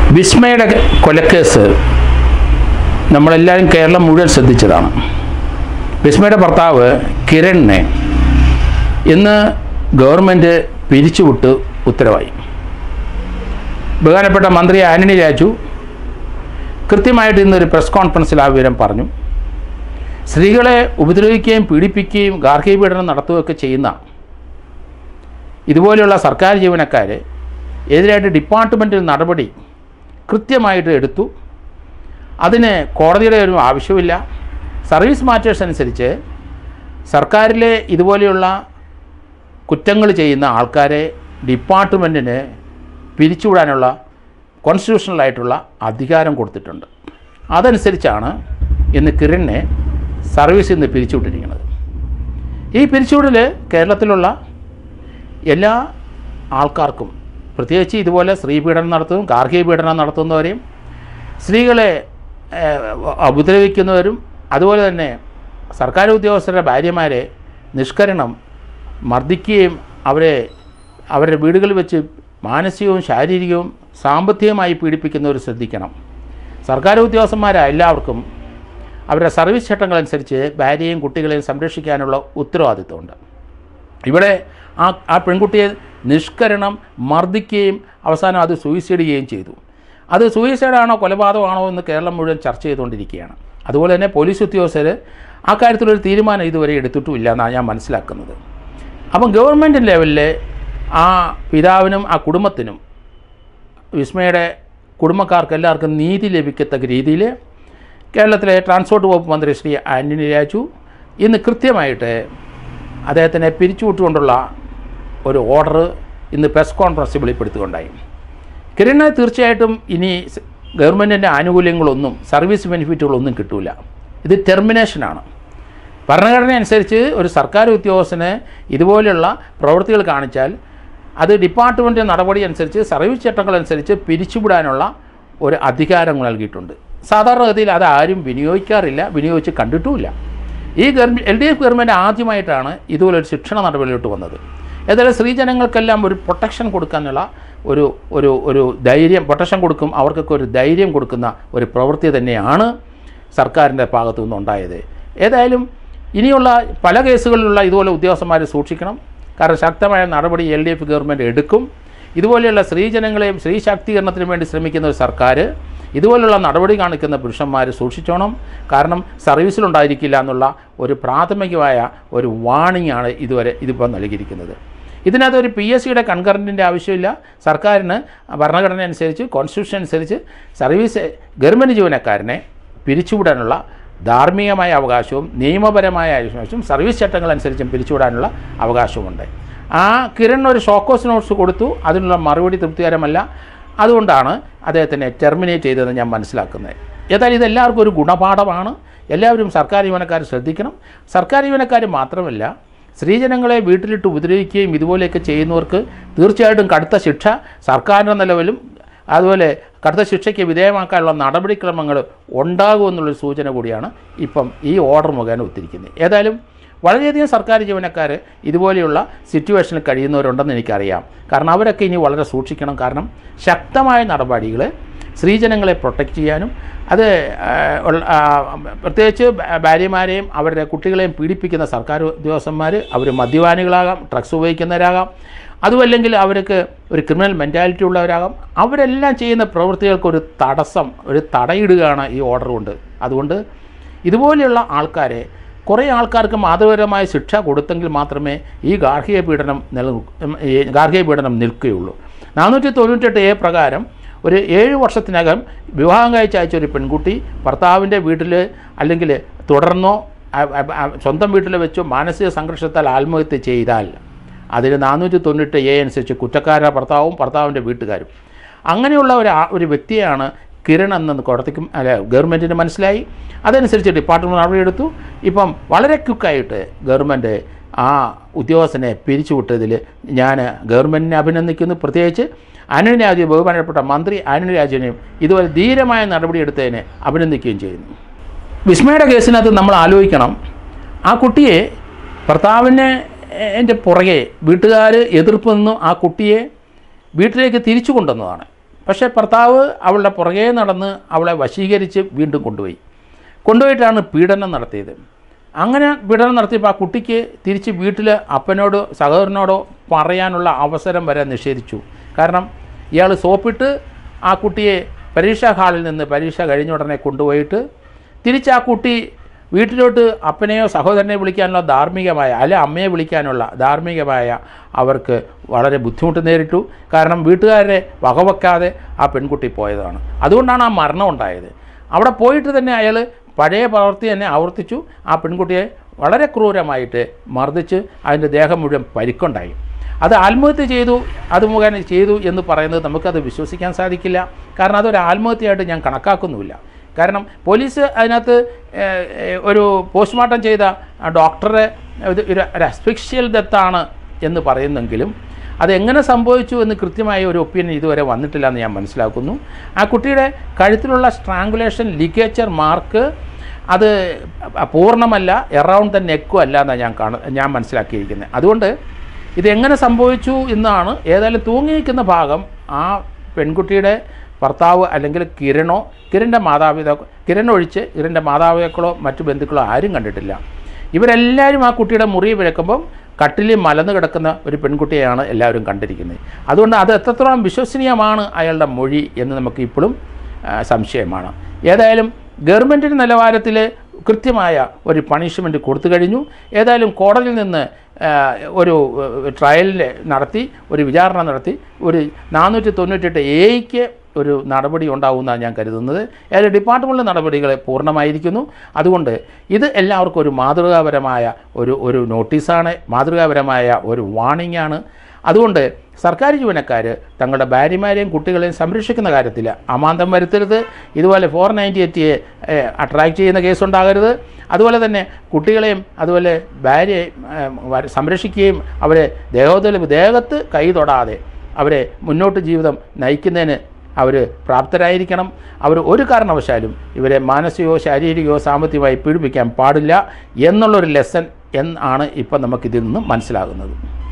വിസ്മയുടെ കൊലക്കേസ് നമ്മളെല്ലാവരും കേരളം മുഴുവൻ ശ്രദ്ധിച്ചതാണ് വിസ്മയുടെ ഭർത്താവ് കിരണിനെ ഇന്ന് ഗവൺമെൻറ് പിരിച്ചുവിട്ട് ഉത്തരവായി ബഹുമാനപ്പെട്ട മന്ത്രി ആന്റണി രാജു കൃത്യമായിട്ട് ഇന്നൊരു പ്രസ് കോൺഫറൻസിൽ ആ വിവരം പറഞ്ഞു സ്ത്രീകളെ ഉപദ്രവിക്കുകയും പീഡിപ്പിക്കുകയും ഗാർഹിക പീഡനം നടത്തുകയൊക്കെ ചെയ്യുന്ന ഇതുപോലെയുള്ള സർക്കാർ ജീവനക്കാരെ എതിരായിട്ട് ഡിപ്പാർട്ട്മെൻറ്റിൽ നടപടി കൃത്യമായിട്ട് എടുത്തു അതിന് കോടതിയുടെ ഒരു ആവശ്യമില്ല സർവീസ് മാറ്റേഴ്സ് അനുസരിച്ച് സർക്കാരിലെ ഇതുപോലെയുള്ള കുറ്റങ്ങൾ ചെയ്യുന്ന ആൾക്കാരെ ഡിപ്പാർട്ട്മെൻറ്റിന് പിരിച്ചുവിടാനുള്ള കോൺസ്റ്റിറ്റ്യൂഷണലായിട്ടുള്ള അധികാരം കൊടുത്തിട്ടുണ്ട് അതനുസരിച്ചാണ് ഇന്ന് കിരണിനെ സർവീസിൽ നിന്ന് പിരിച്ചുവിട്ടിരിക്കുന്നത് ഈ പിരിച്ചുവിടൽ കേരളത്തിലുള്ള എല്ലാ ആൾക്കാർക്കും പ്രത്യേകിച്ച് ഇതുപോലെ സ്ത്രീ പീഡനം നടത്തുന്നതും ഗാർഹിക പീഡനം നടത്തുന്നവരെയും സ്ത്രീകളെ ഏഹ്, ഉപദ്രവിക്കുന്നവരും അതുപോലെ തന്നെ സർക്കാർ ഉദ്യോഗസ്ഥരുടെ ഭാര്യമാരെ നിഷ്കരണം മർദ്ദിക്കുകയും അവരെ അവരുടെ വീടുകളിൽ വെച്ച് മാനസികവും ശാരീരികവും സാമ്പത്തികമായി പീഡിപ്പിക്കുന്നവർ ശ്രദ്ധിക്കണം സർക്കാർ ഉദ്യോഗസ്ഥന്മാരായ എല്ലാവർക്കും അവരുടെ സർവീസ് ചട്ടങ്ങളനുസരിച്ച് ഭാര്യയും കുട്ടികളെയും സംരക്ഷിക്കാനുള്ള ഉത്തരവാദിത്വമുണ്ട് ഇവിടെ ആ ആ പെൺകുട്ടിയെ നിഷ്കരണം മർദ്ദിക്കുകയും അവസാനം അത് സൂയിസൈഡ് ചെയ്യുകയും ചെയ്തു അത് സൂയിസൈഡാണോ കൊലപാതകമാണോ എന്ന് കേരളം മുഴുവൻ ചർച്ച ചെയ്തുകൊണ്ടിരിക്കുകയാണ് അതുപോലെ തന്നെ പോലീസ് ഉദ്യോഗസ്ഥർ ആ കാര്യത്തിലൊരു തീരുമാനം ഇതുവരെ എടുത്തിട്ടുമില്ല എന്നാണ് ഞാൻ മനസ്സിലാക്കുന്നത് അപ്പം ഗവൺമെൻറ് ലെവലിൽ ആ പിതാവിനും ആ കുടുംബത്തിനും വിസ്മയുടെ കുടുംബക്കാർക്ക് എല്ലാവർക്കും നീതി ലഭിക്കത്തക്ക രീതിയിൽ കേരളത്തിലെ ട്രാൻസ്പോർട്ട് വകുപ്പ് മന്ത്രി ശ്രീ ആൻ്റണി രാജു ഇന്ന് കൃത്യമായിട്ട് അദ്ദേഹത്തിനെ പിരിച്ചുവിട്ടുകൊണ്ടുള്ള ഒരു ഓർഡർ ഇന്ന് പ്രസ് കോൺഫറൻസിൽ വെളിപ്പെടുത്തുകയുണ്ടായി കിരണ് തീർച്ചയായിട്ടും ഇനി സ് ഗവൺമെൻറ്റിൻ്റെ ആനുകൂല്യങ്ങളൊന്നും സർവീസ് ബെനിഫിറ്റുകളൊന്നും കിട്ടില്ല ഇത് ടെർമിനേഷനാണ് ഭരണഘടന അനുസരിച്ച് ഒരു സർക്കാർ ഉദ്യോഗസ്ഥന് ഇതുപോലെയുള്ള പ്രവൃത്തികൾ കാണിച്ചാൽ അത് ഡിപ്പാർട്ട്മെൻറ്റ് നടപടി അനുസരിച്ച് സർവീസ് ചട്ടങ്ങളനുസരിച്ച് പിരിച്ചുവിടാനുള്ള ഒരു അധികാരം നൽകിയിട്ടുണ്ട് സാധാരണഗതിയിൽ അത് ആരും വിനിയോഗിക്കാറില്ല വിനിയോഗിച്ച് കണ്ടിട്ടുമില്ല ഈ government L D F government ആദ്യമായിട്ടാണ് ഇതുപോലൊരു ശിക്ഷണ നടപടിയിലോട്ട് വന്നത് ഏതായാലും സ്ത്രീജനങ്ങൾക്കെല്ലാം ഒരു പ്രൊട്ടക്ഷൻ കൊടുക്കാനുള്ള ഒരു ഒരു ഒരു ധൈര്യം പ്രൊട്ടക്ഷൻ കൊടുക്കും അവർക്കൊക്കെ ഒരു ധൈര്യം കൊടുക്കുന്ന ഒരു പ്രവൃത്തി തന്നെയാണ് സർക്കാരിൻ്റെ ഭാഗത്തു നിന്നുണ്ടായത് ഏതായാലും ഇനിയുള്ള പല കേസുകളിലുള്ള ഇതുപോലെ ഉദ്യോഗസ്ഥന്മാർ സൂക്ഷിക്കണം കാരണം ശക്തമായ നടപടി എൽ ഡി എഫ് ഗവൺമെൻറ് എടുക്കും ഇതുപോലെയുള്ള സ്ത്രീജനങ്ങളെയും സ്ത്രീ ശാക്തീകരണത്തിന് വേണ്ടി ശ്രമിക്കുന്ന ഒരു സർക്കാർ ഇതുപോലുള്ള നടപടി കാണിക്കുന്ന പുരുഷന്മാർ സൂക്ഷിച്ചോണം കാരണം സർവീസിലുണ്ടായിരിക്കില്ല എന്നുള്ള ഒരു പ്രാഥമികമായ ഒരു വാണിംഗ് ആണ് ഇതുവരെ ഇതിപ്പോൾ നൽകിയിരിക്കുന്നത് ഇതിനകത്ത് ഒരു പി എസ് സിയുടെ കൺകറൻറ്റിൻ്റെ ആവശ്യമില്ല സർക്കാരിന് ഭരണഘടന അനുസരിച്ച് കോൺസ്റ്റിറ്റ്യൂഷൻ അനുസരിച്ച് സർവീസ് ഗവൺമെൻറ് ജീവനക്കാരനെ പിരിച്ചുവിടാനുള്ള ധാർമ്മികമായ അവകാശവും നിയമപരമായ അവകാശവും സർവീസ് ചട്ടങ്ങളനുസരിച്ചും പിരിച്ചുവിടാനുള്ള അവകാശവുമുണ്ട് ആ കിരൺ ഒരു ഷോക്കോസ് നോട്ട്സ് കൊടുത്തു അതിനുള്ള മറുപടി തൃപ്തികരമല്ല അതുകൊണ്ടാണ് അദ്ദേഹത്തിനെ ടെർമിനേറ്റ് ചെയ്തതെന്ന് ഞാൻ മനസ്സിലാക്കുന്നത് ഏതായാലും ഇതെല്ലാവർക്കും ഒരു ഗുണപാഠമാണ് എല്ലാവരും സർക്കാർ ജീവനക്കാർ ശ്രദ്ധിക്കണം സർക്കാർ ജീവനക്കാർ മാത്രമല്ല സ്ത്രീജനങ്ങളെ വീട്ടിലിട്ട് ഉപദ്രവിക്കുകയും ഇതുപോലെയൊക്കെ ചെയ്യുന്നവർക്ക് തീർച്ചയായിട്ടും കടുത്ത ശിക്ഷ സർക്കാരിൻ്റെ നിലവിലും അതുപോലെ കടുത്ത ശിക്ഷയ്ക്ക് വിധേയമാക്കാനുള്ള നടപടിക്രമങ്ങൾ ഉണ്ടാകുമെന്നുള്ളൊരു സൂചന കൂടിയാണ് ഇപ്പം ഈ ഓർഡർ മുഖേന ഒത്തിരിക്കുന്നത് ഏതായാലും വളരെയധികം സർക്കാർ ജീവനക്കാർ ഇതുപോലെയുള്ള സിറ്റുവേഷനിൽ കഴിയുന്നവരുണ്ടെന്ന് എനിക്കറിയാം കാരണം അവരൊക്കെ ഇനി വളരെ സൂക്ഷിക്കണം കാരണം ശക്തമായ നടപടികൾ സ്ത്രീജനങ്ങളെ പ്രൊട്ടക്റ്റ് ചെയ്യാനും അത് ആ, ഉള്ള- ആ, പ്രത്യേകിച്ച് ഭാ- ഭാര്യമാരെയും അവരുടെ കുട്ടികളെയും പീഡിപ്പിക്കുന്ന സർക്കാർ ഉദ്യോഗസ്ഥന്മാർ അവർ മദ്യപാനികളാകാം ഡ്രഗ്സ് ഉപയോഗിക്കുന്നവരാകാം അതുമല്ലെങ്കിൽ അവർക്ക് ഒരു ക്രിമിനൽ മെൻറ്റാലിറ്റി ഉള്ളവരാകാം അവരെല്ലാം ചെയ്യുന്ന പ്രവൃത്തികൾക്ക് ഒരു തടസ്സം ഒരു തടയിടുകയാണ് ഈ ഓർഡർ കൊണ്ട് അതുകൊണ്ട് ഇതുപോലെയുള്ള ആൾക്കാരെ കുറേ ആൾക്കാർക്ക് മാതൃപരമായ ശിക്ഷ കൊടുത്തെങ്കിൽ മാത്രമേ ഈ ഗാർഹിക പീഡനം നില ഈ ഗാർഹിക പീഡനം നിൽക്കുകയുള്ളൂ നാനൂറ്റി തൊണ്ണൂറ്റെട്ട് എ പ്രകാരം ഒരു ഏഴ് വർഷത്തിനകം വിവാഹം കഴിച്ച് അയച്ച ഒരു പെൺകുട്ടി ഭർത്താവിൻ്റെ വീട്ടിൽ അല്ലെങ്കിൽ തുടർന്നോ അ- അ- അ- സ്വന്തം വീട്ടിൽ വെച്ചോ മാനസിക സംഘർഷത്താൽ ആത്മഹത്യ ചെയ്താൽ അതിന് നാനൂറ്റി തൊണ്ണൂറ്റി എ അനുസരിച്ച് കുറ്റക്കാര ഭർത്താവും ഭർത്താവിൻ്റെ വീട്ടുകാരും അങ്ങനെയുള്ള ഒരു ആ- ഒരു വ്യക്തിയാണ് കിരൺ എന്ന കോടതിക്കും അല്ല ഗവൺമെൻറ്റിന് മനസ്സിലായി അതനുസരിച്ച് ഡിപ്പാർട്ട്മെൻറ്റ് നടപടിയെടുത്തു ഇപ്പം വളരെ ക്വിക്കായിട്ട് ഗവൺമെൻറ് ആ ഉദ്യോഗസ്ഥനെ പിരിച്ചുവിട്ടതിൽ ഞാൻ ഗവൺമെൻറ്റിനെ അഭിനന്ദിക്കുന്നു പ്രത്യേകിച്ച് ആന്റണി രാജു ബഹുമാനപ്പെട്ട മന്ത്രി ആന്റണി രാജുവിനെയും ഇതുപോലെ ധീരമായ നടപടിയെടുത്തതിനെ അഭിനന്ദിക്കുകയും ചെയ്യുന്നു വിസ്മയുടെ കേസിനകത്ത് നമ്മൾ ആലോചിക്കണം ആ കുട്ടിയെ ഭർത്താവിനെ എൻ്റെ പുറകെ വീട്ടുകാർ എതിർപ്പ് നിന്നും ആ കുട്ടിയെ വീട്ടിലേക്ക് തിരിച്ചു കൊണ്ടുവന്നതാണ് പക്ഷേ ഭർത്താവ് അവളുടെ പുറകെ നടന്ന് അവളെ വശീകരിച്ച് വീണ്ടും കൊണ്ടുപോയി കൊണ്ടുപോയിട്ടാണ് പീഡനം നടത്തിയത് അങ്ങനെ പീഡനം നടത്തിയപ്പോൾ ആ കുട്ടിക്ക് തിരിച്ച് വീട്ടിൽ അപ്പനോടോ സഹോദരനോടോ പറയാനുള്ള അവസരം വരെ നിഷേധിച്ചു കാരണം ഇയാൾ സോപ്പിട്ട് ആ കുട്ടിയെ പരീക്ഷാ ഹാളിൽ നിന്ന് പരീക്ഷ കഴിഞ്ഞ ഉടനെ കൊണ്ടുപോയിട്ട് തിരിച്ച് ആ കുട്ടി വീട്ടിലോട്ട് അപ്പനെയോ സഹോദരനെയോ വിളിക്കാനുള്ള ധാർമ്മികമായ അല്ലെ അമ്മയെ വിളിക്കാനുള്ള ധാർമ്മികമായ അവർക്ക് വളരെ ബുദ്ധിമുട്ട് നേരിട്ടു കാരണം വീട്ടുകാരെ വകവെക്കാതെ ആ പെൺകുട്ടി പോയതാണ് അതുകൊണ്ടാണ് ആ മരണം ഉണ്ടായത് അവിടെ പോയിട്ട് തന്നെ അയാൾ പഴയ പ്രവൃത്തി തന്നെ ആവർത്തിച്ചു ആ പെൺകുട്ടിയെ വളരെ ക്രൂരമായിട്ട് മർദ്ദിച്ച് അതിൻ്റെ ദേഹം മുഴുവൻ പരിക്കുണ്ടായി അത് ആത്മഹത്യ ചെയ്തു അത് മുഖേന ചെയ്തു എന്ന് പറയുന്നത് നമുക്കത് വിശ്വസിക്കാൻ സാധിക്കില്ല കാരണം അതൊരു ആത്മഹത്യയായിട്ട് ഞാൻ കണക്കാക്കുന്നുമില്ല കാരണം പോലീസ് അതിനകത്ത് ഏഹ്, ഏഹ്, ഒരു പോസ്റ്റ്മോർട്ടം ചെയ്ത ആ ഡോക്ടറെ ഇത് ഒരു ഒരു അസ്ഫിക്ഷ്യൽ ഡെത്താണ് എന്ന് പറയുന്നെങ്കിലും അതെങ്ങനെ സംഭവിച്ചു എന്ന് കൃത്യമായ ഒരു ഒപ്പീനിയൻ ഇതുവരെ വന്നിട്ടില്ല എന്ന് ഞാൻ മനസ്സിലാക്കുന്നു ആ കുട്ടിയുടെ കഴുത്തിലുള്ള സ്ട്രാങ്കുലേഷൻ ലിഗേച്ചർ മാർക്ക് അത് പൂർണ്ണമല്ല എറൗണ്ട് ദ നെക്കും അല്ല എന്നാണ് ഞാൻ കാണ ഞാൻ മനസ്സിലാക്കിയിരിക്കുന്നത് അതുകൊണ്ട് ഇതെങ്ങനെ സംഭവിച്ചു എന്നാണ് ഏതായാലും തൂങ്ങി നിൽക്കുന്ന ഭാഗം ആ പെൺകുട്ടിയുടെ ഭർത്താവ് അല്ലെങ്കിൽ കിരണോ കിരണിൻ്റെ മാതാപിതാക്കൾ കിരൺ ഒഴിച്ച് കിരണിൻ്റെ മാതാപിതാക്കളോ മറ്റു ബന്ധുക്കളോ ആരും കണ്ടിട്ടില്ല ഇവരെല്ലാവരും ആ കുട്ടിയുടെ മുറി വിഴക്കുമ്പം കട്ടിലിൽ മലന്ന് കിടക്കുന്ന ഒരു പെൺകുട്ടിയെയാണ് എല്ലാവരും കണ്ടിരിക്കുന്നത് അതുകൊണ്ട് അത് എത്രത്തോളം വിശ്വസനീയമാണ് അയാളുടെ മൊഴി എന്ന് നമുക്ക് ഇപ്പോഴും ആ, സംശയമാണ് ഏതായാലും ഗവൺമെൻറ്റിൻ്റെ നിലവാരത്തിൽ കൃത്യമായ ഒരു പണിഷ്മെൻറ്റ് കൊടുത്തു കഴിഞ്ഞു ഏതായാലും കോടതിയിൽ നിന്ന് ആ, ഒരു ട്രയലിൽ നടത്തി ഒരു വിചാരണ നടത്തി ഒരു നാനൂറ്റി തൊണ്ണൂറ്റെട്ട് എയ്ക്ക് ഒരു നടപടി ഉണ്ടാവുമെന്നാണ് ഞാൻ കരുതുന്നത് ഏതായാലും ഡിപ്പാർട്ട്മെൻറ്റ് നടപടികൾ പൂർണ്ണമായിരിക്കുന്നു അതുകൊണ്ട് ഇത് എല്ലാവർക്കും ഒരു മാതൃകാപരമായ ഒരു ഒരു നോട്ടീസാണ് മാതൃകാപരമായ ഒരു വാണിംഗ് ആണ് അതുകൊണ്ട് സർക്കാർ ജീവനക്കാർ തങ്ങളുടെ ഭാര്യമാരെയും കുട്ടികളെയും സംരക്ഷിക്കുന്ന കാര്യത്തിൽ അമാന്തം വരുത്തരുത് ഇതുപോലെ ഫോർ നയൻറ്റി എയ്റ്റിയെ അട്രാക്റ്റ് ചെയ്യുന്ന കേസുണ്ടാകരുത് അതുപോലെ തന്നെ കുട്ടികളെയും അതുപോലെ ഭാര്യയെ ഏഹ്, വര- സംരക്ഷിക്കുകയും അവരെ ദേഹത്തിൽ ദേഹത്ത് കൈ തൊടാതെ അവരെ മുന്നോട്ട് ജീവിതം നയിക്കുന്നതിന് അവർ പ്രാപ്തരായിരിക്കണം അവർ ഒരു കാരണവശാലും ഇവരെ മാനസികമോ ശാരീരികമോ സാമ്പത്തികമായി പീഡിപ്പിക്കാൻ പാടില്ല എന്നുള്ളൊരു ലെസൺ എന്നാണ് ഇപ്പം നമുക്കിതിൽ നിന്ന് മനസ്സിലാകുന്നത്